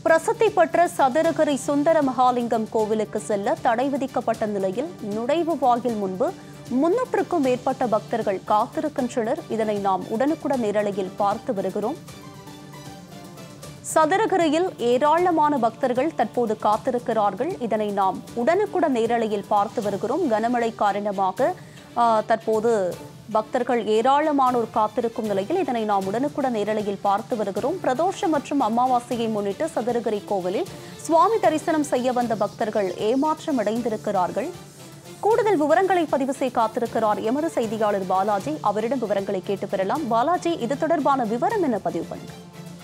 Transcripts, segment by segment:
பிரசித்தி பெற்ற சதுரகிரி சுந்தர மகாலிங்கம் கோவிலுக்கு செல்ல தடை விதிக்கப்பட்ட நிலையில் நுழைவு வாயில் முன்பு முன்னூற்றுக்கும் மேற்பட்ட பக்தர்கள் காத்திருக்கின்றனர் இதனை நாம் உடனுக்குடன் நேரலையில் பார்த்து வருகிறோம் சதுரகிரியில் ஏராளமான பக்தர்கள் தற்போது காத்திருக்கிறார்கள் இதனை நாம் உடனுக்குடன் நேரலையில் பார்த்து வருகிறோம் கனமழை காரணமாக ஆ, தற்போது பக்தர்கள் ஏராளமானோர் காத்திருக்கும் நிலையில் இதனை நாம் உடனுக்குடன் நேரலையில் பார்த்து வருகிறோம் பிரதோஷம் மற்றும் அமாவாசையை முன்னிட்டு சதுரகிரி கோவிலில் சுவாமி தரிசனம் செய்ய வந்த பக்தர்கள் ஏமாற்றம் அடைந்திருக்கிறார்கள் கூடுதல் விவரங்களை பதிவு செய்ய காத்திருக்கிறார் எமது செய்தியாளர் பாலாஜி அவரிடம் விவரங்களை கேட்டு பெறலாம் பாலாஜி இது தொடர்பான விவரம் என்ன பதிவு பண்ணுங்க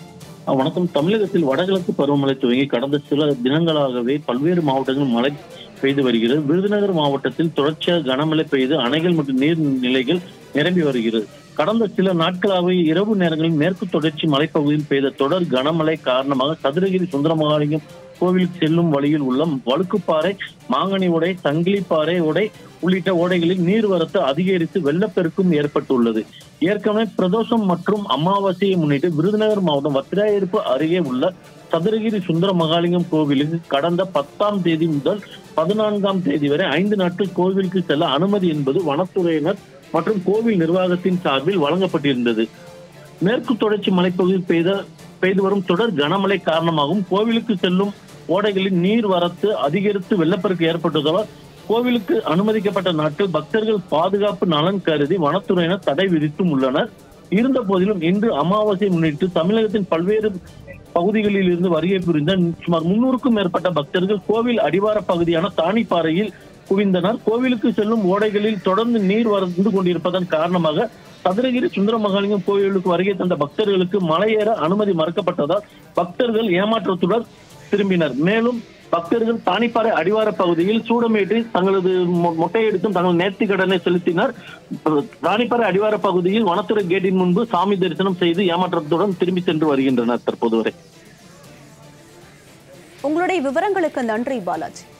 அஹ் வணக்கம் தமிழகத்தில் வடகிழக்கு பருவமழை துவங்கி கடந்த சில தினங்களாகவே பல்வேறு மாவட்டங்களில் மழை பெய்து வருகிறது விருதுநகர் மாவட்டத்தில் தொடர்ச்சியாக கனமழை பெய்து அணைகள் மற்றும் நீர்நிலைகள் நிரம்பி வருகிறது கடந்த சில நாட்களாகவே இரவு நேரங்களில் மேற்கு தொடர்ச்சி மலைப்பகுதியில் பெய்த தொடர் கனமழை காரணமாக சதுரகிரி சுந்தரமகாலிங்கம் கோவிலுக்கு செல்லும் வழியில் உள்ள வழுக்குப்பாறை மாங்கனி ஓடை சங்கிலிப்பாறை ஓடை உள்ளிட்ட ஓடைகளில் நீர்வரத்து அதிகரித்து வெள்ளப்பெருக்கும் ஏற்பட்டுள்ளது ஏற்கனவே பிரதோஷம் மற்றும் அமாவாசையை முன்னிட்டு விருதுநகர் மாவட்டம் வத்திராயிருப்பு அருகே உள்ள சதுரகிரி சுந்தர மகாலிங்கம் கோவிலுக்கு கடந்த பத்தாம் தேதி முதல் பதினான்காம் தேதி வரை ஐந்து நாட்கள் கோவிலுக்கு செல்ல அனுமதி என்பது வனத்துறையினர் மற்றும் கோவில் நிர்வாகத்தின் சார்பில் வழங்கப்பட்டிருந்தது மேற்கு தொடர்ச்சி மலைப்பகுதியில் பெய்த பெய்து வரும் தொடர் கனமழை காரணமாகவும் கோவிலுக்கு செல்லும் ஓடைகளில் நீர் வரத்து அதிகரித்து வெள்ளப்பெருக்கு ஏற்பட்டதால் கோவிலுக்கு அனுமதிக்கப்பட்ட நாட்கள் பக்தர்கள் பாதுகாப்பு நலன் கருதி வனத்துறையினர் தடை விதித்தும் உள்ளனர் இருந்த போதிலும் இன்று அமாவாசை முன்னிட்டு தமிழகத்தின் பல்வேறு பகுதிகளில் இருந்து வருகை புரிந்த சுமார் முன்னூறுக்கும் மேற்பட்ட பக்தர்கள் கோவில் அடிவார பகுதியான தானிப்பாறையில் குவிந்தனர் கோவிலுக்கு செல்லும் ஓடைகளில் தொடர்ந்து நீர் வந்து கொண்டிருப்பதன் காரணமாக சதுரகிரி சுந்தர மகாலிங்கம் கோவிலுக்கு வருகை தந்த பக்தர்களுக்கு மலையேற அனுமதி மறுக்கப்பட்டதால் பக்தர்கள் ஏமாற்றத்துடன் திரும்பினர் மேலும் பக்தர்கள் தானிப்பாறை அடிவார பகுதியில் சூடமேற்றி தங்களது மொ- மொட்டையடித்தும் தங்கள் நேர்த்தி கடனை செலுத்தினர் தானிப்பாறை அடிவார பகுதியில் வனத்துறை கேட்டின் முன்பு சாமி தரிசனம் செய்து ஏமாற்றத்துடன் திரும்பி சென்று வருகின்றனர் தற்போது வரை உங்களுடைய விவரங்களுக்கு நன்றி பாலாஜி